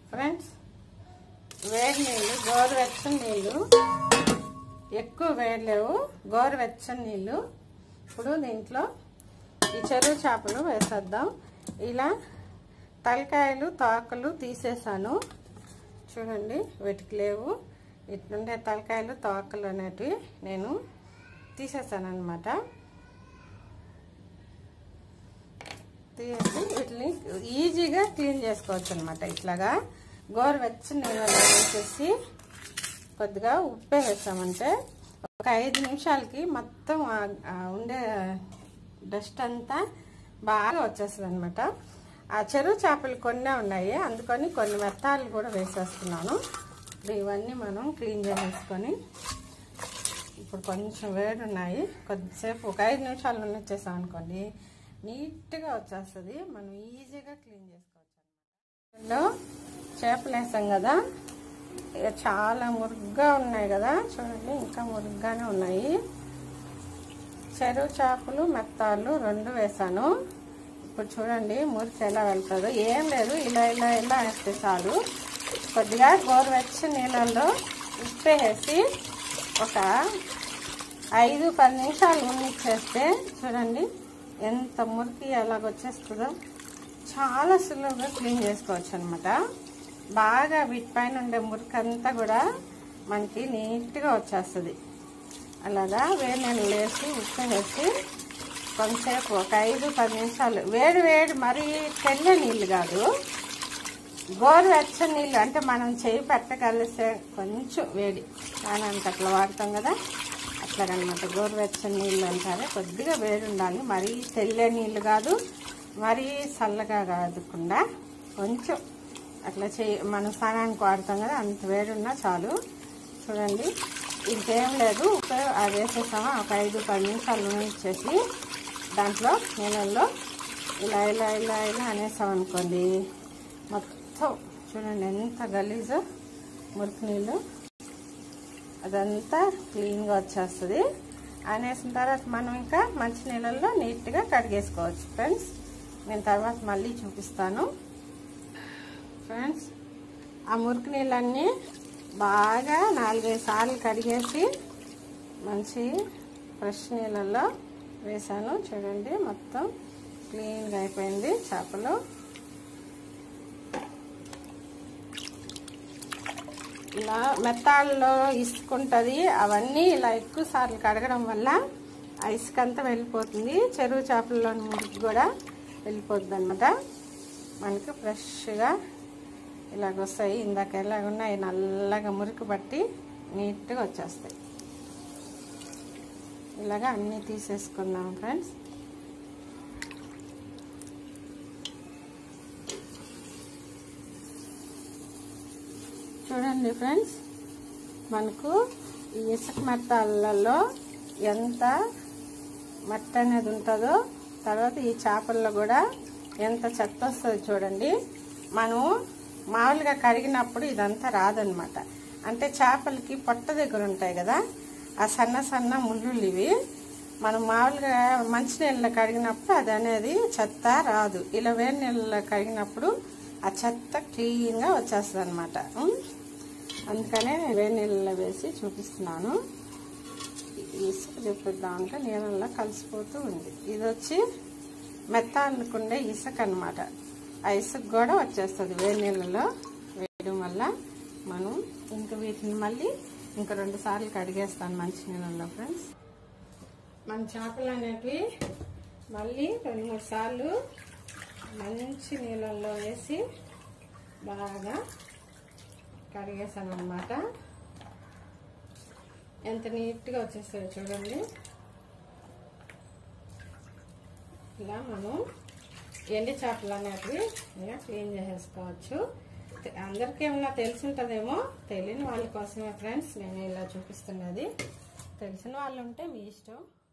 friends వేడి నీళ్ళు గోరువెచ్చని నీళ్ళు ఎక్కువ వేడి లేవు గోరువెచ్చని నీళ్ళు ఇప్పుడు దీంట్లో ఈ చెరువు చేపలు వేసేద్దాం ఇలా తలకాయలు తోకలు తీసేసాను చూడండి వీటికి లేవు ఇట్లుండే తలకాయలు తోకలు అనేటివి నేను తీసేసాను అనమాట తీసి వీటిని ఈజీగా క్లీన్ చేసుకోవచ్చు అనమాట ఇట్లాగా గోరువెచ్చని నీళ్ళలో వేసేసి కొద్దిగా ఉప్పే వేసామంటే ఒక ఐదు నిమిషాలకి మొత్తం ఆ- ఆ ఉండే డస్ట్ అంతా బాగా వచ్చేస్తుంది అనమాట ఆ చెరువు చేపలు కొన్నే ఉన్నాయి అందుకని కొన్ని మెత్తాలు కూడా వేసేస్తున్నాను ఇప్పుడు ఇవన్నీ మనం క్లీన్ చేసేసుకొని ఇప్పుడు కొంచెం వేడి ఉన్నాయి కొద్దిసేపు ఒక ఐదు నిమిషాలు ఉన్నచ్చేసాం అనుకోండి నీట్గా వచ్చేస్తుంది మనం ఈజీగా క్లీన్ చేసుకోవచ్చు ఇందులో చేపలు వేసాం కదా ఇక చాలా మురుగ్గా ఉన్నాయి కదా చూడండి ఇంకా మురుగ్గానే ఉన్నాయి చెరువు చేపలు మెత్తాలు రెండు వేసాను ఇప్పుడు చూడండి మురికి ఎలా వెళ్తుందో ఏం లేదు ఇలా ఇలా ఇలా వేస్తే చాలు కొద్దిగా గోరువెచ్చని నీళ్ళల్లో ఉప్పు వేసి ఒక ఐదు పది నిమిషాలు ఉన్నిచ్చేస్తే చూడండి ఎంత మురికి ఎలాగొచ్చేస్తుందో చాలా సులువుగా క్లీన్ చేసుకోవచ్చు అనమాట బాగా వీటిపైన ఉండే మురికి అంతా కూడా మనకి నీట్గా వచ్చేస్తుంది అలాగా వేడి నీళ్ళు వేసి ఉప్పు వేసి కొంతసేపు ఒక ఐదు పది నిమిషాలు వేడి వేడి మరీ తెల్ల నీళ్ళు కాదు గోరువెచ్చని నీళ్ళు అంటే మనం చేయి పెట్టగలిసే కొంచెం వేడి స్నానానికి అట్లా వాడతాం కదా అట్లాగనమాట గోరువెచ్చని నీళ్ళు అంటారు కొద్దిగా వేడి ఉండాలి మరీ తెల్ల నీళ్ళు కాదు మరీ చల్లగా కాదుకుండా కొంచెం అట్లా చేయి మనం స్నానానికి వాడతాం కదా అంత వేడి ఉన్నా చాలు చూడండి ఇంకేం లేదు ఉప్పు అది వేసేసామా ఒక ఐదు పది నిమిషాలు ఇచ్చేసి దాంట్లో నీళ్ళల్లో ఇలా ఇలా ఇలా ఇలా అనేసాం అనుకోండి మొత్తం చూడండి ఎంత గలీజో మురికి నీళ్ళు అదంతా క్లీన్గా వచ్చేస్తుంది అనేసిన తర్వాత మనం ఇంకా మంచి నీళ్ళల్లో నీట్గా కడిగేసుకోవచ్చు ఫ్రెండ్స్ నేను తర్వాత మళ్ళీ చూపిస్తాను ఫ్రెండ్స్ ఆ మురికి నీళ్ళన్నీ బాగా నాలుగైదు సార్లు కడిగేసి మంచి ఫ్రెష్ నీళ్ళల్లో వేసాను చూడండి మొత్తం క్లీన్గా అయిపోయింది చేపలు ఇలా మెత్తాల్లో ఇసుకుంటుంది అవన్నీ ఇలా ఎక్కువ సార్లు కడగడం వల్ల ఆ ఇసుక అంతా వెళ్ళిపోతుంది చెరువు చేపల్లోని మురికి కూడా వెళ్ళిపోతుంది అనమాట మనకి ఫ్రెష్గా ఇలాగ వస్తాయి ఇందాక ఎలాగ ఉన్నాయి నల్లగా మురికి పట్టి నీట్గా వచ్చేస్తాయి ఇలాగా అన్నీ తీసేసుకుందాం ఫ్రెండ్స్ చూడండి ఫ్రెండ్స్ మనకు ఈ ఇసుక మెత్తాలలో ఎంత మట్టి అనేది ఉంటుందో తర్వాత ఈ చేపల్లో కూడా ఎంత చెత్త వస్తుంది చూడండి మనం మామూలుగా కడిగినప్పుడు ఇదంతా రాదనమాట అంటే చేపలకి పొట్ట దగ్గర ఉంటాయి కదా ఆ సన్న సన్న ముళ్ళులు ఇవి మనం మామూలుగా మంచినీళ్ళలో కడిగినప్పుడు అది అనేది చెత్త రాదు ఇలా వేడి నీళ్ళలో కడిగినప్పుడు ఆ చెత్త క్లీన్గా వచ్చేస్తుంది అనమాట అందుకనే నేను వేడి నీళ్ళలో వేసి చూపిస్తున్నాను ఈ ఇసుక చూపిద్దామంటే నీళ్ళల్లో కలిసిపోతూ ఉంది ఇది వచ్చి మెత్తాలకుండే ఇసుక అనమాట ఆ ఇసుక కూడా వచ్చేస్తుంది వేడి నీళ్ళలో వేయడం వల్ల మనం ఇంక వీటిని మళ్ళీ ఇంక రెండు సార్లు కడిగేస్తాను మంచి నీళ్ళల్లో ఫ్రెండ్స్ మన చేపలు అనేటివి మళ్ళీ రెండు మూడు సార్లు మంచి నీళ్ళల్లో వేసి బాగా కడిగేసాను అనమాట ఎంత నీట్గా వచ్చేస్తుంది చూడండి ఇలా మనం ఎండి చేపలు అనేటివి ఇలా క్లీన్ చేసేసుకోవచ్చు అందరికీ ఏమన్నా తెలిసి ఉంటుందేమో తెలియని వాళ్ళ కోసమే ఫ్రెండ్స్ నేను ఇలా చూపిస్తున్నది తెలిసిన వాళ్ళు ఉంటే మీ ఇష్టం